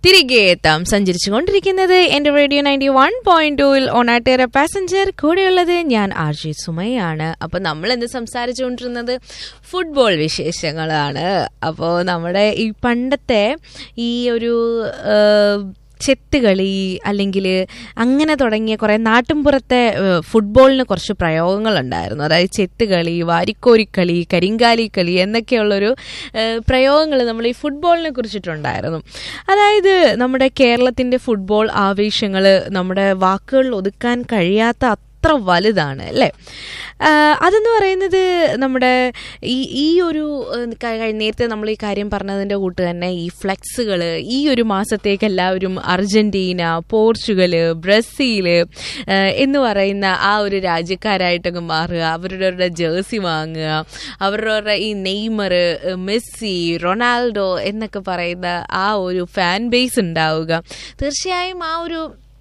തിരികെ എത്താം സഞ്ചരിച്ചു കൊണ്ടിരിക്കുന്നത് എന്റെ റേഡിയോ നയൻറ്റി വൺ പോയിന്റ് ടൂവിൽ ഓണാട്ടേറെ പാസഞ്ചർ കൂടെയുള്ളത് ഞാൻ ആർ ജി സുമയാണ് അപ്പോൾ നമ്മൾ ഇന്ന് സംസാരിച്ചുകൊണ്ടിരുന്നത് ഫുട്ബോൾ വിശേഷങ്ങളാണ് അപ്പോൾ നമ്മുടെ ഈ പണ്ടത്തെ ഈ ഒരു ആ, ചെത്തുകളി അല്ലെങ്കിൽ അങ്ങനെ തുടങ്ങിയ കുറേ നാട്ടിൻപുറത്തെ ഏഹ്, ഫുട്ബോളിന് കുറച്ച് പ്രയോഗങ്ങളുണ്ടായിരുന്നു അതായത് ചെത്തുകളി വാരിക്കോരിക്കളി കരിങ്കാലിക്കളി എന്നൊക്കെയുള്ളൊരു പ്രയോഗങ്ങൾ നമ്മൾ ഈ ഫുട്ബോളിനെ കുറിച്ചിട്ടുണ്ടായിരുന്നു അതായത് നമ്മുടെ കേരളത്തിൻ്റെ ഫുട്ബോൾ ആവേശങ്ങൾ നമ്മുടെ വാക്കുകളിൽ ഒതുക്കാൻ കഴിയാത്ത അത്ര വലുതാണ് അല്ലേ ആ, അതെന്ന് പറയുന്നത് നമ്മുടെ ഈ ഈ ഒരു ഏഹ്, ക- ക- നേരത്തെ നമ്മൾ ഈ കാര്യം പറഞ്ഞതിൻ്റെ കൂട്ട് തന്നെ ഈ ഫ്ലെക്സുകൾ ഈ ഒരു മാസത്തേക്ക് എല്ലാവരും അർജന്റീന പോർച്ചുഗൽ ബ്രസീൽ ഏഹ്, എന്ന് പറയുന്ന ആ ഒരു രാജ്യക്കാരായിട്ടൊക്കെ മാറുക അവരുടെ ജേഴ്സി വാങ്ങുക അവരുടെ ഈ നെയ്മർ മെസ്സി റൊണാൾഡോ എന്നൊക്കെ പറയുന്ന ആ ഒരു ഫാൻ ബേസ് ഉണ്ടാവുക തീർച്ചയായും ആ ഒരു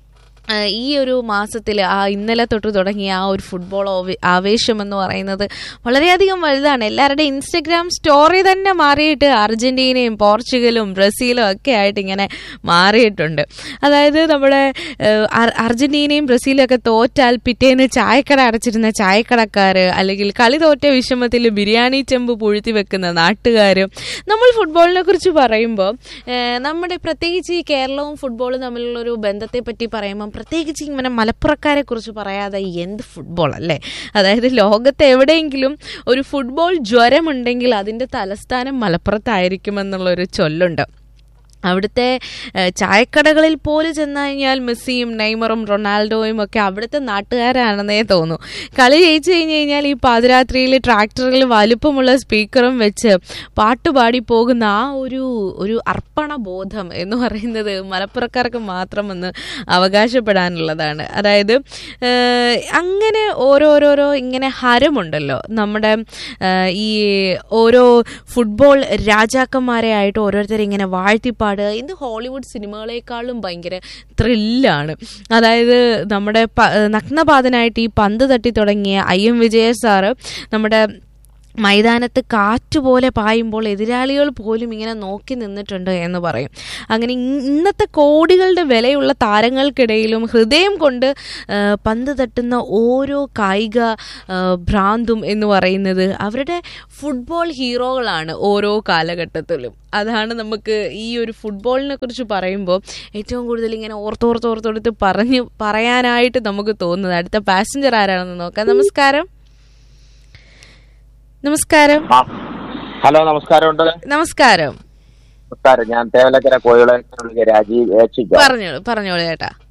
ആ, ഈ ഒരു മാസത്തിൽ ആ ഇന്നലെ തൊട്ട് തുടങ്ങിയ ആ ഒരു ഫുട്ബോൾ ഓവ- ആവേശം എന്ന് പറയുന്നത് വളരെയധികം വലുതാണ് എല്ലാവരുടെയും ഇൻസ്റ്റഗ്രാം സ്റ്റോറി തന്നെ മാറിയിട്ട് അർജന്റീനയും പോർച്ചുഗലും ബ്രസീലും ഒക്കെ ആയിട്ട് ഇങ്ങനെ മാറിയിട്ടുണ്ട് അതായത് നമ്മുടെ ഏഹ്, അർ- അർജന്റീനയും ബ്രസീലും ഒക്കെ തോറ്റാൽ പിറ്റേന്ന് ചായക്കട അടച്ചിരുന്ന ചായക്കടക്കാർ അല്ലെങ്കിൽ കളി തോറ്റ വിഷമത്തിൽ ബിരിയാണി ചെമ്പ് പുഴുത്തി വെക്കുന്ന നാട്ടുകാർ നമ്മൾ ഫുട്ബോളിനെ കുറിച്ച് പറയുമ്പോൾ ഏഹ്, നമ്മുടെ പ്രത്യേകിച്ച് ഈ കേരളവും ഫുട്ബോളും തമ്മിലുള്ളൊരു ബന്ധത്തെ പറ്റി പറയുമ്പോൾ പ്രത്യേകിച്ച് ഇങ്ങനെ മലപ്പുറക്കാരെ കുറിച്ച് പറയാതെ എന്ത് ഫുട്ബോൾ അല്ലേ അതായത് ലോകത്ത് എവിടെയെങ്കിലും ഒരു ഫുട്ബോൾ ജ്വരമുണ്ടെങ്കിൽ അതിൻ്റെ തലസ്ഥാനം മലപ്പുറത്തായിരിക്കുമെന്നുള്ളൊരു ചൊല്ലുണ്ട് അവിടുത്തെ ഏഹ്, ചായക്കടകളിൽ പോലും ചെന്ന് കഴിഞ്ഞാൽ മെസ്സിയും നെയ്മറും റൊണാൾഡോയും ഒക്കെ അവിടുത്തെ നാട്ടുകാരാണെന്നേ തോന്നൂ കളി ജയിച്ചു കഴിഞ്ഞ് കഴിഞ്ഞാൽ ഈ പാതിരാത്രിയിൽ ട്രാക്ടറിൽ വലുപ്പമുള്ള സ്പീക്കറും വെച്ച് പാട്ടുപാടി പോകുന്ന ആ ഒരു ഒരു അർപ്പണ ബോധം എന്ന് പറയുന്നത് മലപ്പുറക്കാർക്ക് മാത്രമെന്ന് അവകാശപ്പെടാനുള്ളതാണ് അതായത് ഏഹ്, അങ്ങനെ ഓരോരോരോ ഇങ്ങനെ ഹരമുണ്ടല്ലോ നമ്മുടെ ഏഹ്, ഈ ഓരോ ഫുട്ബോൾ രാജാക്കന്മാരെ ആയിട്ട് ഓരോരുത്തർ ഇങ്ങനെ വാഴ്ത്തിപ്പാടുക ഇത് ഹോളിവുഡ് സിനിമകളെക്കാളും ഭയങ്കര ത്രില്ലാണ് അതായത് നമ്മുടെ പ- നഗ്നപാതനായിട്ട് ഈ പന്ത് തട്ടി തുടങ്ങിയ ഐ എം വിജയ സാറ് നമ്മുടെ മൈതാനത്ത് കാറ്റുപോലെ പായുമ്പോൾ എതിരാളികൾ പോലും ഇങ്ങനെ നോക്കി നിന്നിട്ടുണ്ട് എന്ന് പറയും അങ്ങനെ ഇ- ഇന്നത്തെ കോടികളുടെ വിലയുള്ള താരങ്ങൾക്കിടയിലും ഹൃദയം കൊണ്ട് ആ, പന്ത് തട്ടുന്ന ഓരോ കായിക ആ, ഭ്രാന്തും എന്ന് പറയുന്നത് അവരുടെ ഫുട്ബോൾ ഹീറോകളാണ് ഓരോ കാലഘട്ടത്തിലും അതാണ് നമുക്ക് ഈ ഒരു ഫുട്ബോളിനെ കുറിച്ച് പറയുമ്പോൾ ഏറ്റവും കൂടുതൽ ഇങ്ങനെ ഓർത്തോർത്തോർത്തെടുത്ത് പറഞ്ഞ് പറയാനായിട്ട് നമുക്ക് തോന്നുന്നത് അടുത്ത പാസഞ്ചർ ആരാണെന്ന് നോക്കാം നമസ്കാരം നമസ്കാരം ആ. ഹലോ നമസ്കാരം ഉണ്ട് നമസ്കാരം നമസ്കാരം ഞാൻ തേവലക്കര കോയിള രാജീവ് ഏച്ചിക്ക പറഞ്ഞോളൂ പറഞ്ഞോളൂ ചേട്ടാ